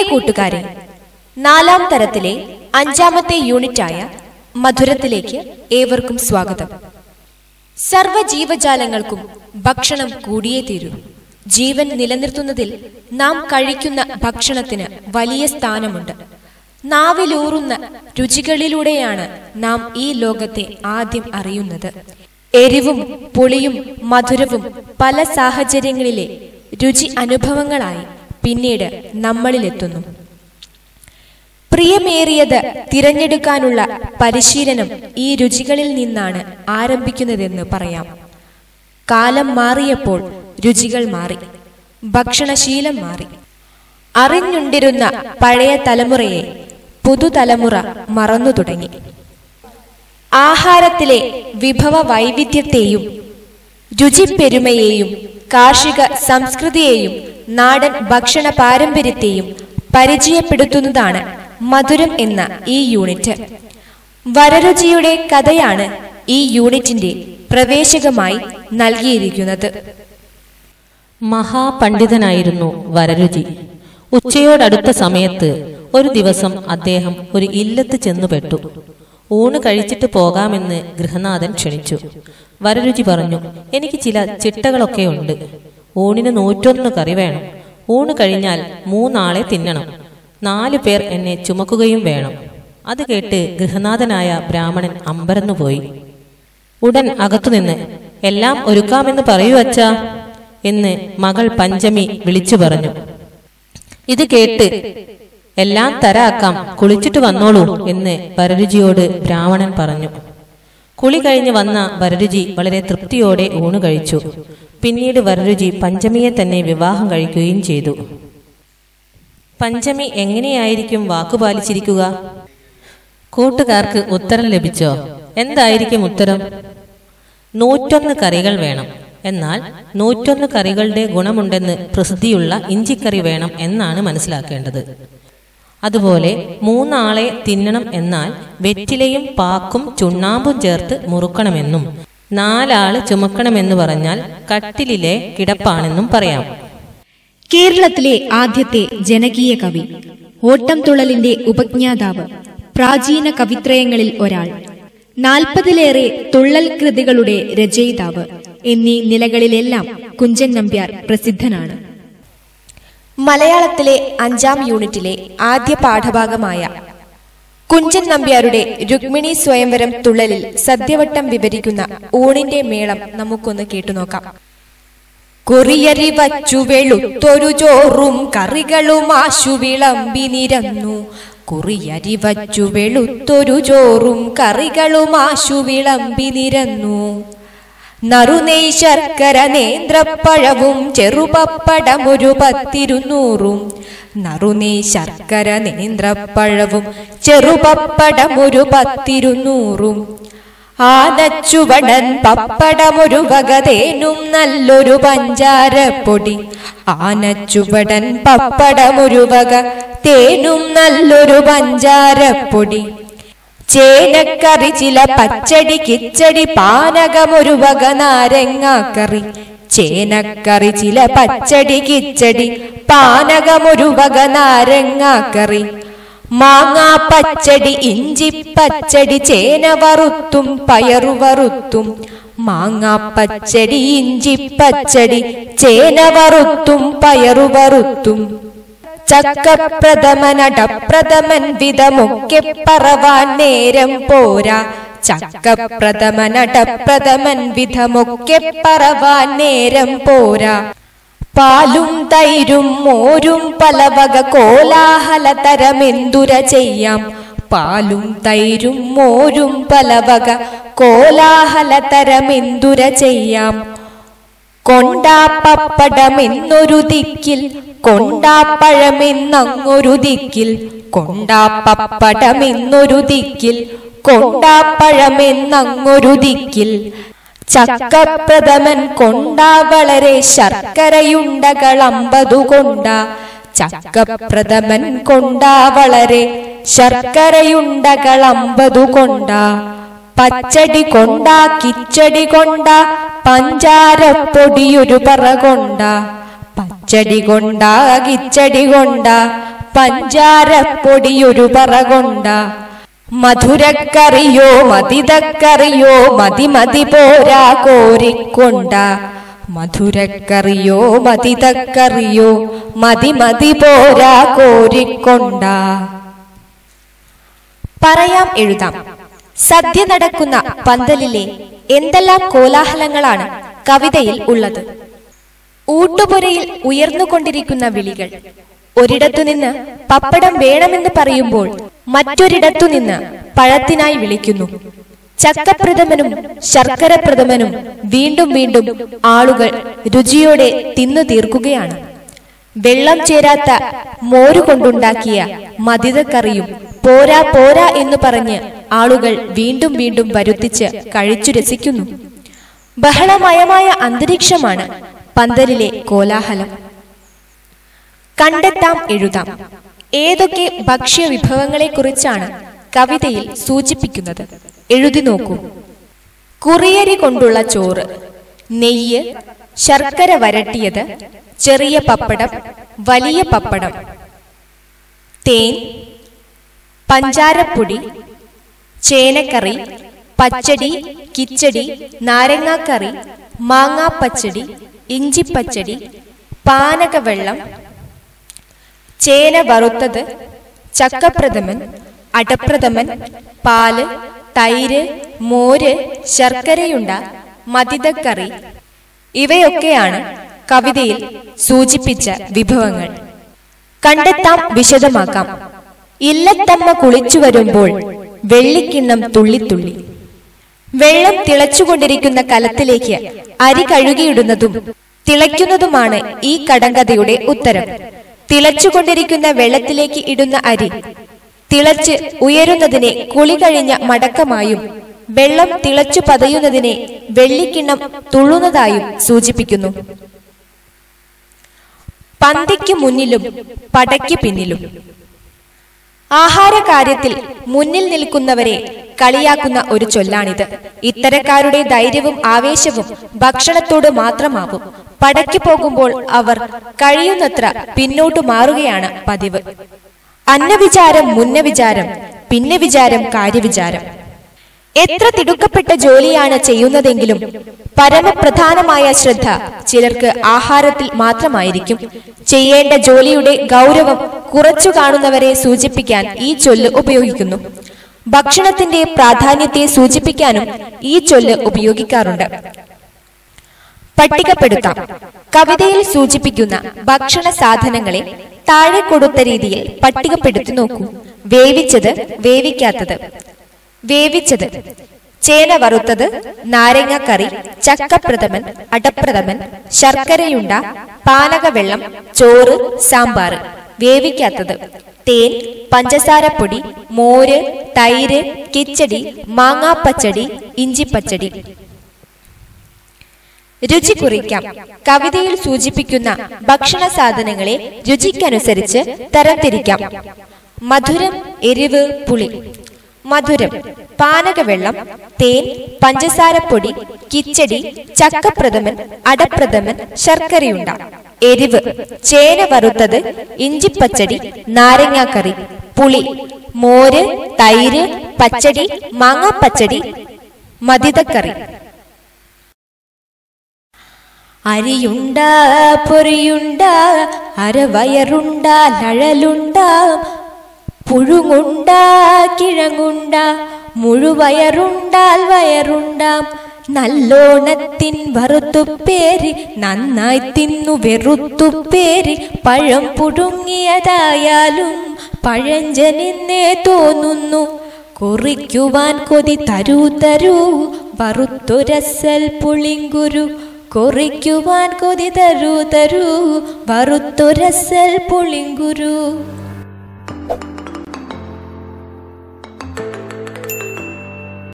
കൂട്ടുകാരെ നാലാം തരത്തിലെ അഞ്ചാമത്തെ യൂണിറ്റായ മധുരത്തിലേക്ക് ഏവർക്കും സ്വാഗതം സർവജീവജാലങ്ങൾക്കും ഭക്ഷണം കൂടിയേ തീരൂ ജീവൻ നിലനിർത്തുന്നതിൽ നാം കഴിക്കുന്ന ഭക്ഷണത്തിന് വലിയ സ്ഥാനമുണ്ട് നാവിലൂറുന്ന രുചികളിലൂടെയാണ് നാം ഈ ലോകത്തെ ആദ്യം അറിയുന്നത് എരിവും പുളിയും മധുരവും പല സാഹചര്യങ്ങളിലെ രുചി അനുഭവങ്ങളായി പിന്നീട് നമ്മളിലെത്തുന്നു പ്രിയമേറിയത് തിരഞ്ഞെടുക്കാനുള്ള പരിശീലനം ഈ രുചികളിൽ നിന്നാണ് ആരംഭിക്കുന്നതെന്ന് പറയാം കാലം മാറിയപ്പോൾ രുചികൾ മാറി ഭക്ഷണശീലം മാറി അറിഞ്ഞുണ്ടിരുന്ന പഴയ തലമുറയെ പുതുതലമുറ മറന്നു തുടങ്ങി ആഹാരത്തിലെ വിഭവ വൈവിധ്യത്തെയും രുചിപ്പെരുമയെയും കാർഷിക സംസ്കൃതിയെയും നാടൻ ഭക്ഷണ പാരമ്പര്യത്തെയും പരിചയപ്പെടുത്തുന്നതാണ് മധുരം എന്ന ഈ യൂണിറ്റ് വരരുചിയുടെ കഥയാണ് ഈ യൂണിറ്റിന്റെ പ്രവേശകമായി നൽകിയിരിക്കുന്നത് മഹാപണ്ഡിതനായിരുന്നു വരരുചി ഉച്ചയോടടുത്ത സമയത്ത് ഒരു ദിവസം അദ്ദേഹം ഒരു ഇല്ലത്ത് ചെന്നുപെട്ടു ഊണ് കഴിച്ചിട്ട് പോകാമെന്ന് ഗൃഹനാഥൻ ക്ഷണിച്ചു വരരുചി പറഞ്ഞു എനിക്ക് ചില ചിട്ടകളൊക്കെ ഉണ്ട് ഊണിന് നൂറ്റൊന്ന് കറി വേണം ഊണ് കഴിഞ്ഞാൽ മൂന്നാളെ തിന്നണം നാലു പേർ എന്നെ ചുമക്കുകയും വേണം അത് കേട്ട് ഗൃഹനാഥനായ ബ്രാഹ്മണൻ അമ്പരന്നുപോയി ഉടൻ അകത്തുനിന്ന് എല്ലാം ഒരുക്കാമെന്ന് പറയൂ അച്ഛാ എന്ന് മകൾ പഞ്ചമി വിളിച്ചു പറഞ്ഞു ഇത് കേട്ട് എല്ലാം തരാക്കാം കുളിച്ചിട്ട് വന്നോളൂ എന്ന് വരരുചിയോട് ബ്രാഹ്മണൻ പറഞ്ഞു കുളി കഴിഞ്ഞ് വന്ന വരരുചി വളരെ തൃപ്തിയോടെ ഊണ് കഴിച്ചു പിന്നീട് വരരുചി പഞ്ചമിയെ തന്നെ വിവാഹം കഴിക്കുകയും ചെയ്തു പഞ്ചമി എങ്ങനെയായിരിക്കും വാക്കുപാലിച്ചിരിക്കുക കൂട്ടുകാർക്ക് ഉത്തരം ലഭിച്ചോ എന്തായിരിക്കും ഉത്തരം നൂറ്റൊന്ന് കറികൾ വേണം എന്നാൽ നൂറ്റൊന്ന് കറികളുടെ ഗുണമുണ്ടെന്ന് പ്രസിദ്ധിയുള്ള ഇഞ്ചിക്കറി വേണം എന്നാണ് മനസ്സിലാക്കേണ്ടത് അതുപോലെ മൂന്നാളെ തിന്നണം എന്നാൽ വെറ്റിലയും പാക്കും ചുണ്ണാമ്പും ചേർത്ത് മുറുക്കണമെന്നും നാലാള് ചുമക്കണമെന്ന് പറഞ്ഞാൽ കട്ടിലിലെ കിടപ്പാണെന്നും പറയാം കേരളത്തിലെ ആദ്യത്തെ ജനകീയ കവി ഓട്ടംതുള്ളലിന്റെ ഉപജ്ഞാതാവ് പ്രാചീന കവിത്രയങ്ങളിൽ ഒരാൾ നാൽപ്പതിലേറെ തുള്ളൽ കൃതികളുടെ രചയിതാവ് എന്നീ നിലകളിലെല്ലാം കുഞ്ചൻ നമ്പ്യാർ പ്രസിദ്ധനാണ് മലയാളത്തിലെ അഞ്ചാം യൂണിറ്റിലെ ആദ്യ പാഠഭാഗമായ കുഞ്ചൻ നമ്പ്യാരുടെ രുക്മിണി സ്വയംവരം തുള്ളലിൽ സദ്യവട്ടം വിവരിക്കുന്ന ഊണിന്റെ മേളം നമുക്കൊന്ന് കേട്ടുനോക്കാം കുറിയരി വച്ചു വെളുത്തൊരു ചോറും കറികളും ആശു വിളമ്പി നിരന്നു കുറിയരി വച്ചു വെളുത്തൊരു ചോറും കറികളും ആശു വിളമ്പി നിരന്നു നറുനെയ് ശർക്കര നേന്ത്രപ്പഴവും ചെറുപപ്പടമൊരു പത്തിരുന്നൂറും നറുനെയ് ശർക്കര നേന്ത്രപ്പഴവും ചെറുപപ്പടമൊരു പത്തിരുന്നൂറും ആനച്ചുവടൻ പപ്പടമൊരു വകതേനും നല്ലൊരു പഞ്ചാരപ്പൊടി ആനച്ചുവടൻ പപ്പടമൊരു വക തേനും നല്ലൊരു പഞ്ചാരപ്പൊടി ചേനക്കറി ചില പച്ചടി കിച്ചടി പാനകമൊരു വക നാരങ്ങാക്കറി ചേനക്കറി ചില പച്ചടി കിച്ചടി പാനകമൊരു വക നാരങ്ങാക്കറി മാങ്ങാ പച്ചടി ഇഞ്ചി പച്ചടി ചേന വറുത്തും പയറു വറുത്തും മാങ്ങാ പച്ചടി ഇഞ്ചി പച്ചടി ചേന വറുത്തും പയറു വറുത്തും ചക്കപ്രഥമനടപ്രഥമൻ വിധമൊക്കെ പറവാൻ നേരം പോരാ ചക്കപ്രഥമനടപ്രഥമൻ വിധമൊക്കെ പറവാൻ നേരം പോരാ പാലും തൈരും മോരും പലവക കോലാഹല തരമെന്തുര ചെയ്യാം പാലും തൈരും മോരും പലവക കോലാഹല തരമെന്തുര ചെയ്യാം കൊണ്ടാപ്പപ്പടമെന്നൊരു ദിക്കിൽ കൊണ്ടാപ്പഴമെന്നങ്ങൊരു ദിക്കിൽ കൊണ്ടാപ്പപ്പടമെന്നൊരു ദിക്കിൽ കൊണ്ടാപ്പഴമെന്നങ്ങൊരു ദിക്കിൽ ചക്കപ്രഥമൻ കൊണ്ടാ വളരെ ശർക്കരയുണ്ടകളമ്പതു കൊണ്ടാ ചക്കപ്രഥമൻ കൊണ്ടാ വളരെ ശർക്കരയുണ്ടകളമ്പതു കൊണ്ടാ പച്ചടി കൊണ്ടാ കിച്ചടി കൊണ്ടാ പഞ്ചാരപ്പൊടിയൊരു പറ കൊണ്ടാ പച്ചടി കൊണ്ടാ കിച്ചടി കൊണ്ടാ പഞ്ചാരപ്പൊടിയൊരു പറ കൊണ്ട മധുരക്കറിയോ മതിതക്കറിയോ മതി മതി പോരാ കോരിക്കൊണ്ട മധുരക്കറിയോ മതിതക്കറിയോ മതി മതി പോരാ കോരിക്കൊണ്ട പറയാം എഴുതാം സദ്യ നടക്കുന്ന പന്തലിലെ എന്തെല്ലാം കോലാഹലങ്ങളാണ് കവിതയിൽ ഉള്ളത് ഊട്ടുപുരയിൽ ഉയർന്നുകൊണ്ടിരിക്കുന്ന വിളികൾ ഒരിടത്തുനിന്ന് പപ്പടം വേണമെന്ന് പറയുമ്പോൾ മറ്റൊരിടത്തുനിന്ന് പഴത്തിനായി വിളിക്കുന്നു ചക്കപ്രഥമനും ശർക്കര പ്രഥമനും വീണ്ടും വീണ്ടും ആളുകൾ രുചിയോടെ തിന്നു തീർക്കുകയാണ് വെള്ളം ചേരാത്ത മോര് കൊണ്ടുണ്ടാക്കിയ മതിതക്കറിയും പോരാ പോരാ എന്ന് പറഞ്ഞ് ആളുകൾ വീണ്ടും വീണ്ടും വരുത്തിച്ച് കഴിച്ചു രസിക്കുന്നു ബഹളമയമായ അന്തരീക്ഷമാണ് പന്തലിലെ കോലാഹലം കണ്ടെത്താം എഴുതാം ഏതൊക്കെ ഭക്ഷ്യ വിഭവങ്ങളെക്കുറിച്ചാണ് കവിതയിൽ സൂചിപ്പിക്കുന്നത് എഴുതി നോക്കൂ കുറിയരി കൊണ്ടുള്ള ചോറ് നെയ്യ് ശർക്കര വരട്ടിയത് ചെറിയ പപ്പടം വലിയ പപ്പടം തേൻ പഞ്ചാരപ്പൊടി ചേനക്കറി പച്ചടി കിച്ചടി നാരങ്ങാക്കറി മാങ്ങാപ്പച്ചടി ഇഞ്ചിപ്പച്ചടി പാനകവെള്ളം ചേന വറുത്തത് ചക്കപ്രഥമൻ അടപ്രഥമൻ പാല് തൈര് മോര് ശർക്കരയുണ്ട മതിതക്കറി ഇവയൊക്കെയാണ് കവിതയിൽ സൂചിപ്പിച്ച വിഭവങ്ങൾ കണ്ടെത്താം വിശദമാക്കാം ഇല്ലത്തമ്മ കുളിച്ചു വരുമ്പോൾ വെള്ളിക്കിണ്ണം തുള്ളിത്തുള്ളി വെള്ളം തിളച്ചുകൊണ്ടിരിക്കുന്ന കലത്തിലേക്ക് അരി കഴുകിയിടുന്നതും തിളയ്ക്കുന്നതുമാണ് ഈ കടങ്കഥയുടെ ഉത്തരം തിളച്ചുകൊണ്ടിരിക്കുന്ന വെള്ളത്തിലേക്ക് ഇടുന്ന അരി തിളച്ച് ഉയരുന്നതിനെ കുളി കഴിഞ്ഞ മടക്കമായും വെള്ളം തിളച്ചു പതയുന്നതിനെ വെള്ളിക്കിണ്ണം തുള്ളുന്നതായും സൂചിപ്പിക്കുന്നു പന്തിക്ക് മുന്നിലും പടയ്ക്ക് പിന്നിലും ആഹാര കാര്യത്തിൽ മുന്നിൽ നിൽക്കുന്നവരെ കളിയാക്കുന്ന ഒരു ചൊല്ലാണിത് ഇത്തരക്കാരുടെ ധൈര്യവും ആവേശവും ഭക്ഷണത്തോട് മാത്രമാവും പടയ്ക്ക് പോകുമ്പോൾ അവർ കഴിയുന്നത്ര പിന്നോട്ട് മാറുകയാണ് പതിവ് അന്നവിചാരം മുന്ന വിചാരം പിന്നെ വിചാരം കാര്യവിചാരം എത്ര തിടുക്കപ്പെട്ട ജോലിയാണ് ചെയ്യുന്നതെങ്കിലും പരമപ്രധാനമായ ശ്രദ്ധ ചിലർക്ക് ആഹാരത്തിൽ മാത്രമായിരിക്കും ചെയ്യേണ്ട ജോലിയുടെ ഗൗരവം കുറച്ചു കാണുന്നവരെ സൂചിപ്പിക്കാൻ ഈ ചൊല്ല് ഉപയോഗിക്കുന്നു ഭക്ഷണത്തിന്റെ പ്രാധാന്യത്തെ സൂചിപ്പിക്കാനും ഈ ചൊല്ല് ഉപയോഗിക്കാറുണ്ട് പട്ടികപ്പെടുത്താം കവിതയിൽ സൂചിപ്പിക്കുന്ന ഭക്ഷണ സാധനങ്ങളെ താഴെ കൊടുത്ത രീതിയിൽ പട്ടികപ്പെടുത്തി നോക്കൂ വേവിച്ചത് വേവിക്കാത്തത് വേവിച്ചത് ചേന വറുത്തത് നാരങ്ങക്കറി ചക്കപ്രഥമൻ അടപ്രഥമൻ ശർക്കരയുണ്ട പാനകവെള്ളം ചോറ് സാമ്പാർ വേവിക്കാത്തത് തേൻ പഞ്ചസാരപ്പൊടി മോര് തൈര് കിച്ചടി മാങ്ങാപ്പച്ചടി ഇഞ്ചിപ്പച്ചടി രുചി കുറിക്കാം കവിതയിൽ സൂചിപ്പിക്കുന്ന ഭക്ഷണ സാധനങ്ങളെ രുചിക്കനുസരിച്ച് തരംതിരിക്കാം മധുരം എരിവ് പുളി മധുരം പാനകവെള്ളം തേൻ പഞ്ചസാരപ്പൊടി കിച്ചടി ചക്കപ്രഥമൻ അടപ്രഥമൻ ശർക്കരയുണ്ട എരിവ് ചേന വറുത്തത് ഇഞ്ചിപ്പച്ചടി നാരങ്ങാക്കറി പുളി മോര് തൈര് പച്ചടി മാങ്ങാപ്പച്ചടി മതിതക്കറി അരിയുണ്ട പൊറിയുണ്ട അരവയറുണ്ട ലഴലുണ്ട പുഴുങ്ങുണ്ട കിഴങ്ങുണ്ട മുഴുവയറുണ്ടാൽ വയറുണ്ടാം നല്ലോണത്തിൻ വറുത്തുപ്പേരി നന്നായി തിന്നു വെറുത്തുപ്പേരി പഴം പുഴുങ്ങിയതായാലും പഴഞ്ചനെന്നേ തോന്നുന്നു കുറിക്കുവാൻ കൊതി തരൂ തരൂ വറുത്തൊരസൽ പുളിങ്കുരു കുറിക്കുവാൻ കൊതി തരൂ തരൂ വറുത്തൊരസൽ പുളിങ്കുരു